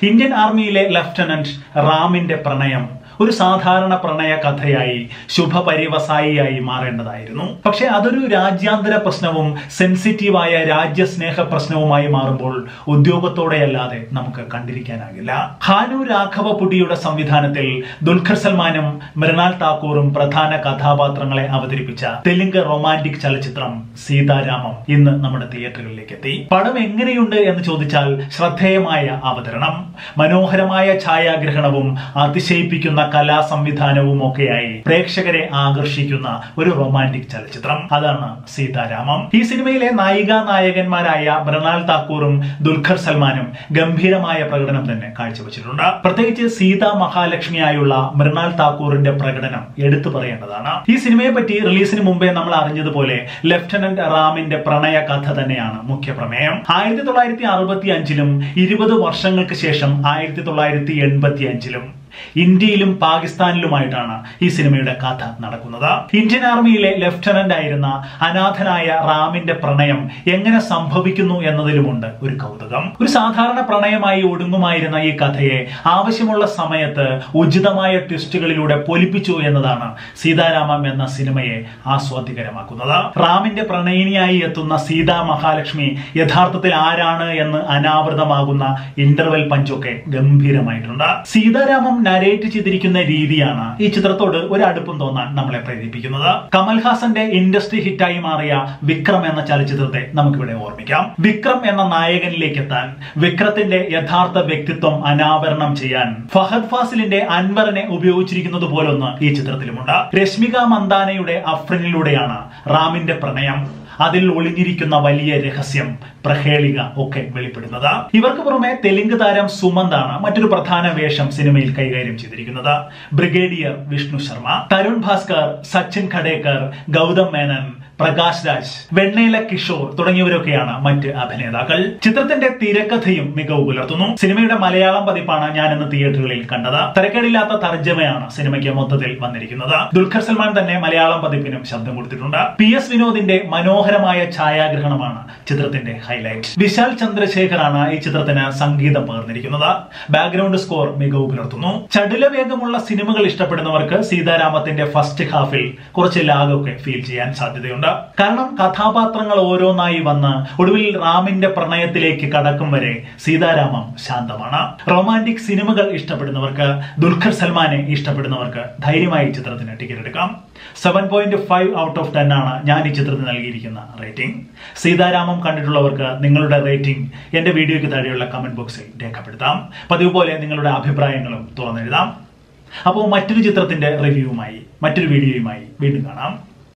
Indian ആർമിയിലെ lieutenant റാമിന്റെ പ്രണയം ഒരു സാധാരണ പ്രണയ കഥയായി ശുഭപരിവസായിയായി മാറേണ്ടതായിരുന്നു പക്ഷെ അതൊരു രാജ്യാന്തര പ്രശ്നവും സെൻസിറ്റീവായ രാജ്യസ്നേഹ പ്രശ്നവുമായി മാറുമ്പോൾ ഉദ്യോഗത്തോടെയല്ലാതെ നമുക്ക് കണ്ടിരിക്കാനാകില്ല ഹാനു രാഘവ പുടിയുടെ സംവിധാനത്തിൽ ദുൽഖർ സൽമാനും മൃണാൽ താക്കൂറും പ്രധാന കഥാപാത്രങ്ങളെ അവതരിപ്പിച്ച തെലുങ്ക് റൊമാന്റിക് ചലച്ചിത്രം സീതാരാമം ഇന്ന് നമ്മുടെ തിയേറ്ററുകളിലേക്ക് എത്തി പടം എങ്ങനെയുണ്ട് എന്ന് ചോദിച്ചാൽ ശ്രദ്ധേയമായ അവതരണം മനോഹരമായ ഛായാഗ്രഹണവും അതിശയിപ്പിക്കുന്ന കലാ സംവിധാനവും ഒക്കെയായി പ്രേക്ഷകരെ ആകർഷിക്കുന്ന ഒരു റൊമാന്റിക് ചലച്ചിത്രം അതാണ് സീതാരാമം ഈ സിനിമയിലെ നായികാ നായകന്മാരായ മൃണാൽ താക്കൂറും ദുൽഖർ സൽമാനും ഗംഭീരമായ പ്രകടനം തന്നെ കാഴ്ചവെച്ചിട്ടുണ്ട് പ്രത്യേകിച്ച് സീതാ മഹാലക്ഷ്മിയായുള്ള മൃണാൽ താക്കൂറിന്റെ പ്രകടനം എടുത്തു പറയേണ്ടതാണ് ഈ സിനിമയെ പറ്റി റിലീസിന് മുമ്പേ നമ്മൾ അറിഞ്ഞതുപോലെ ലഫ്റ്റനന്റ് റാമിന്റെ പ്രണയ കഥ തന്നെയാണ് മുഖ്യ പ്രമേയം ആയിരത്തി തൊള്ളായിരത്തി അറുപത്തി അഞ്ചിലും ഇരുപത് വർഷങ്ങൾക്ക് ശേഷം ആയിരത്തി തൊള്ളായിരത്തി എൺപത്തി അഞ്ചിലും ഇന്ത്യയിലും പാകിസ്ഥാനിലുമായിട്ടാണ് ഈ സിനിമയുടെ കഥ നടക്കുന്നത് ഇന്ത്യൻ ആർമിയിലെ ലഫ്റ്റനന്റ് ആയിരുന്ന അനാഥനായ റാമിന്റെ പ്രണയം എങ്ങനെ സംഭവിക്കുന്നു എന്നതിലുമുണ്ട് ഒരു കൗതുകം ഒരു സാധാരണ പ്രണയമായി ഒടുങ്ങുമായിരുന്ന ഈ കഥയെ ആവശ്യമുള്ള സമയത്ത് ഉചിതമായ ട്വിസ്റ്റുകളിലൂടെ പൊലിപ്പിച്ചു എന്നതാണ് സീതാരാമം എന്ന സിനിമയെ ആസ്വാദ്യകരമാക്കുന്നത് റാമിന്റെ പ്രണയിനിയായി എത്തുന്ന സീതാ മഹാലക്ഷ്മി യഥാർത്ഥത്തിൽ ആരാണ് എന്ന് അനാവൃതമാകുന്ന ഇന്റർവെൽ പഞ്ചൊക്കെ ഗംഭീരമായിട്ടുണ്ട് സീതാരാമം നരേറ്റ് ചെയ്തിരിക്കുന്ന രീതിയാണ് ഈ ചിത്രത്തോട് ഒരു അടുപ്പം തോന്നാൻ നമ്മളെ പ്രേരിപ്പിക്കുന്നത് കമൽഹാസന്റെ ഇൻഡസ്ട്രി ഹിറ്റായി മാറിയ വിക്രം എന്ന ചലച്ചിത്രത്തെ നമുക്കിവിടെ ഓർമ്മിക്കാം വിക്രം എന്ന നായകനിലേക്ക് എത്താൻ വിക്രത്തിന്റെ യഥാർത്ഥ വ്യക്തിത്വം അനാവരണം ചെയ്യാൻ ഫഹദ് ഫാസിലിന്റെ അൻവറിനെ ഉപയോഗിച്ചിരിക്കുന്നത് പോലൊന്ന് ഈ ചിത്രത്തിലുമുണ്ട് രശ്മിക മന്ദാനയുടെ അഫ്രിനിലൂടെയാണ് റാമിന്റെ പ്രണയം അതിൽ ഒളിഞ്ഞിരിക്കുന്ന വലിയ രഹസ്യം പ്രഹേളിക ഒക്കെ വെളിപ്പെടുന്നത് ഇവർക്ക് പുറമെ തെലുങ്ക് താരം സുമന്താണ് മറ്റൊരു പ്രധാന വേഷം സിനിമയിൽ കൈകാര്യം ചെയ്തിരിക്കുന്നത് ബ്രിഗേഡിയർ വിഷ്ണു ശർമ്മ തരുൺ ഭാസ്കർ സച്ചിൻ ഖഡേക്കർ ഗൗതം മേനൻ പ്രകാശ് രാജ് വെണ്ണേല കിഷോർ തുടങ്ങിയവരൊക്കെയാണ് മറ്റ് അഭിനേതാക്കൾ ചിത്രത്തിന്റെ തിരക്കഥയും മികവ് പുലർത്തുന്നു സിനിമയുടെ മലയാളം പതിപ്പാണ് ഞാൻ ഇന്ന് തിയേറ്ററുകളിൽ കണ്ടത് തിരക്കേടില്ലാത്ത തർജ്ജമയാണ് സിനിമയ്ക്ക് മൊത്തത്തിൽ വന്നിരിക്കുന്നത് ദുൽഖർ സൽമാൻ തന്നെ മലയാളം പതിപ്പിനും ശബ്ദം കൊടുത്തിട്ടുണ്ട് പി എസ് വിനോദിന്റെ മനോഹരമായ ഛായാഗ്രഹണമാണ് ചിത്രത്തിന്റെ ഹൈലൈറ്റ് വിശാൽ ചന്ദ്രശേഖറാണ് ഈ ചിത്രത്തിന് സംഗീതം പകർന്നിരിക്കുന്നത് ബാക്ക്ഗ്രൗണ്ട് സ്കോർ മികവ് പുലർത്തുന്നു ചടുല വേഗമുള്ള സിനിമകൾ ഇഷ്ടപ്പെടുന്നവർക്ക് സീതാരാമത്തിന്റെ ഫസ്റ്റ് ഹാഫിൽ കുറച്ച് ലാഗൊക്കെ ഫീൽ ചെയ്യാൻ സാധ്യതയുണ്ട് കാരണം കഥാപാത്രങ്ങൾ ഓരോന്നായി വന്ന് ഒടുവിൽ റാമിന്റെ പ്രണയത്തിലേക്ക് കടക്കും വരെ സീതാരാമം ശാന്തമാണ് റൊമാന്റിക് സിനിമകൾ ഇഷ്ടപ്പെടുന്നവർക്ക് ദുൽഖർ സൽമാനെ ഇഷ്ടപ്പെടുന്നവർക്ക് ധൈര്യമായി ഈ ചിത്രത്തിന് ടിക്കറ്റ് എടുക്കാം seven point five out of ten ആണ് ഞാൻ ഈ ചിത്രത്തിന് നൽകിയിരിക്കുന്ന റേറ്റിംഗ് സീതാരാമം കണ്ടിട്ടുള്ളവർക്ക് നിങ്ങളുടെ റേറ്റിംഗ് എന്റെ വീഡിയോയ്ക്ക് താഴെയുള്ള കമന്റ് ബോക്സിൽ രേഖപ്പെടുത്താം പതിവ് പോലെ നിങ്ങളുടെ അഭിപ്രായങ്ങളും തുറന്നെഴുതാം അപ്പോൾ മറ്റൊരു ചിത്രത്തിന്റെ റിവ്യൂവുമായി മറ്റൊരു വീഡിയോയുമായി വീണ്ടും കാണാം